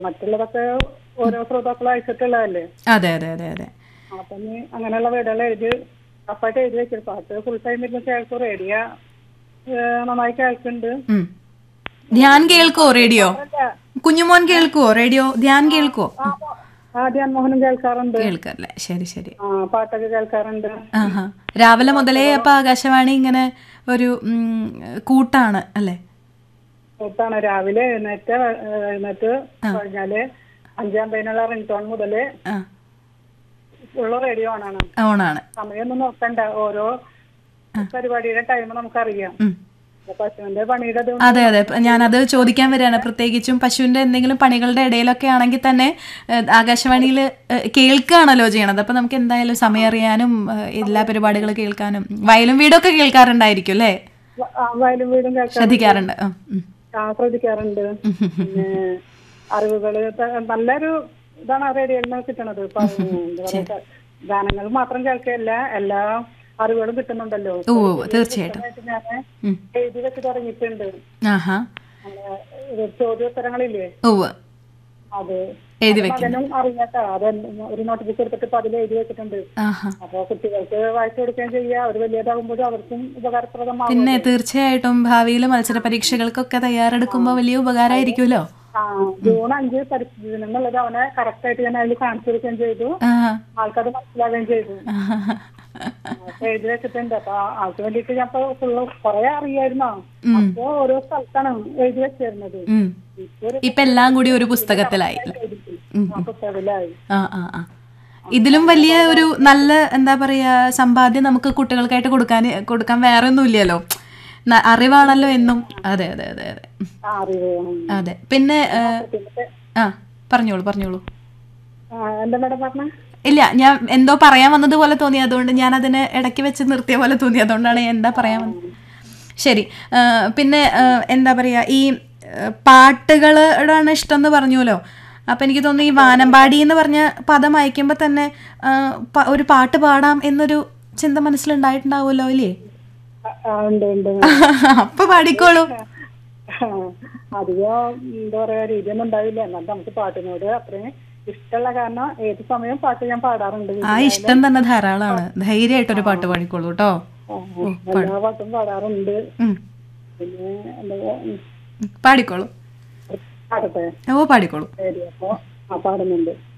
മറ്റുള്ളതൊക്കെ ഓരോ ശ്രോതാക്കൾ അയച്ചിട്ടുള്ളതല്ലേ അതെ അതെ അതെ അതെ അപ്പൊ നീ അങ്ങനെയുള്ള വീടുകൾ എഴുതി അപ്പായിട്ട് എഴുതി വെച്ചിട്ട് പാട്ട് ഫുൾ ടൈം ഇരുന്ന് കേൾക്കും റേഡിയോ നന്നായി കേൾക്കുന്നുണ്ട് ഉം. ധ്യാൻ കേൾക്കോ റേഡിയോ കുഞ്ഞുമോൻ കേൾക്കുവോ റേഡിയോ ധ്യാൻ കേൾക്കുവോ ആ ധ്യാൻ മോഹനും കേൾക്കാറുണ്ട് കേൾക്കല്ലേ ശരി ശരി ആ പാട്ടൊക്കെ കേൾക്കാറുണ്ട് ആഹാ രാവിലെ മുതലേ അപ്പൊ ആകാശവാണി ഇങ്ങനെ ഒരു ഉം, കൂട്ടാണ് അല്ലേ കൂട്ടാണ് രാവിലെ എഴുന്നേറ്റ് ഏഹ്, എഴുന്നേറ്റ് കഴിഞ്ഞാല് അഞ്ചാം പതിനുള്ള റിംഗ് ടോൺ മുതല് ആ ഉള്ള റേഡിയോ ഓണാണ് ഓണാണ് സമയമൊന്നും നോക്കണ്ട ഓരോ പരിപാടിയുടെ ടൈം നമുക്കറിയാം ഉം. അപ്പൊ പശുവിന്റെ പണിയുടെ ഇത് അതെ അതെ ഇപ്പൊ ഞാനത് ചോദിക്കാൻ വരികയാണ് പ്രത്യേകിച്ചും പശുവിന്റെ എന്തെങ്കിലും പണികളുടെ ഇടയിലൊക്കെ ആണെങ്കിൽ തന്നെ ആകാശവാണിയിൽ കേൾക്കുകയാണല്ലോ ചെയ്യണത് അപ്പൊ നമുക്ക് എന്തായാലും സമയം അറിയാനും ഏഹ്, എല്ലാ പരിപാടികളും കേൾക്കാനും വയലും വീടൊക്കെ കേൾക്കാറുണ്ടായിരിക്കും അല്ലേ വ- ആ, വയലും വീടും കേൾക്കാൻ ശ്രദ്ധിക്കാറുണ്ട് ഉം, ഉം. ആ, ശ്രദ്ധിക്കാറുണ്ട് പിന്നെ അറിവുകള് ത- നല്ലൊരു ഇതാണ് ആ റേഡിയോയിൽ നിന്ന് കിട്ടണത് ഇപ്പൊ എന്താ പറയാ, ഗാനങ്ങൾ മാത്രം കേൾക്കല്ല എല്ലാ അറിവുകളും കിട്ടുന്നുണ്ടല്ലോ ഓ തീർച്ചയായിട്ടും ഞാൻ ഉം. എഴുതി വെച്ച് തുടങ്ങിയിട്ടുണ്ട് ആഹാ നമ്മളെ ഇത് ചോദ്യോത്തരങ്ങളില്ലേ ഓവ് അത് എഴുതി വെക്കും മകനും അറിയാട്ടോ അത് ഒരു നോട്ടിഫിക്കസ് എടുത്തിട്ട് ഇപ്പൊ അതിൽ എഴുതി വെച്ചിട്ടുണ്ട് ആഹാ അപ്പൊ കുട്ടികൾക്ക് വായിച്ചു കൊടുക്കുകയും ചെയ്യുക അവർ വലിയതാകുമ്പോഴും അവർക്കും ഉപകാരപ്രദമാകും പിന്നെ തീർച്ചയായിട്ടും ഭാവിയിൽ മത്സര പരീക്ഷകൾക്കൊക്കെ തയ്യാറെടുക്കുമ്പോൾ വലിയ ഉപകാരമായിരിക്കുമല്ലോ ആ ജൂൺ അഞ്ച് പരിസ്ഥിതി ദിനം എന്നുള്ളത് അവനെ കറക്റ്റ് ആയിട്ട് ഞാൻ അതിൽ കാണിച്ചു കൊടുക്കുകയും ചെയ്തു ആഹാ. ആൾക്കത് മനസ്സിലാവുകയും ചെയ്തു ആഹാ. അപ്പൊ എഴുതി വെച്ചിട്ടുണ്ട് അപ്പൊ ആൾക്ക് വേണ്ടിയിട്ട് ഞാൻ ഇപ്പൊ ഫുള്ള് കൊറേ അറിയായിരുന്നോ അപ്പൊ ഓരോ സ്ഥലത്താണ് എഴുതി വെച്ചിരുന്നത് ഉം. ഇപ്പൊ ഒരു ഇപ്പൊ എല്ലാം കൂടി ഒരു പുസ്തകത്തിലായി അല്ലേ? ആ പുസ്തകത്തിലായി ആ ആ ആ ഇതിലും വലിയ ഒരു നല്ല എന്താ പറയാ സമ്പാദ്യം നമുക്ക് കുട്ടികൾക്കായിട്ട് കൊടുക്കാൻ കൊടുക്കാൻ വേറെ ഒന്നും ഇല്ലല്ലോ ന- അറിവാണല്ലോ എന്നും അതെ അതെ അതെ അതെ ഉം. ആ അറിവ് ഉം. അതെ പിന്നെ ഏ, പിന്നെ ആ പറഞ്ഞോളൂ പറഞ്ഞോളൂ ആ, എന്താ മേഡം പറഞ്ഞ ഇല്ല ഞാൻ എന്തോ പറയാൻ വന്നതുപോലെ തോന്നി അതുകൊണ്ട് ഞാൻ അതിനെ ഇടയ്ക്ക് വെച്ച് നിർത്തിയ പോലെ തോന്നി അതുകൊണ്ടാണ് ഞാൻ എന്താ പറയാൻ വന്നത് ശരി ആ, പിന്നെ ആ, എന്താ പറയുക ഈ പാട്ടുകളോടാണ് ഇഷ്ടം എന്ന് പറഞ്ഞുല്ലോ അപ്പം എനിക്ക് തോന്നുന്നു ഈ വാനമ്പാടി എന്ന് പറഞ്ഞ പദം അയക്കുമ്പോൾ തന്നെ ആ, പ- ഒരു പാട്ട് പാടാം എന്നൊരു ചിന്ത മനസ്സിലുണ്ടായിട്ടുണ്ടാവുമല്ലോ ഇല്ലേ ഉണ്ട് ഉണ്ട് അപ്പൊ പാടിക്കോളൂ ആ, അധികം എന്താ പറയാ രീതിയൊന്നും ഉണ്ടാവില്ല എന്നാൽ നമുക്ക് പാട്ടിനോട് അത്രയും ഇഷ്ടമുള്ള കാരണം ഏത് സമയം പാട്ട് ഞാൻ പാടാറുണ്ട് ആ ഇഷ്ടം തന്നെ ധാരാളമാണ് ധൈര്യമായിട്ടൊരു പാട്ട് പാടിക്കോളൂ കേട്ടോ ആ, എല്ലാ പാട്ടും പാടാറുണ്ട് ഉം. പിന്നെ എന്താ പറയാ, ഉം. പാടിക്കോളൂ പാടട്ടെ ഓ പാടിക്കോളൂ ശരി അപ്പൊ ആ പാടുന്നുണ്ട്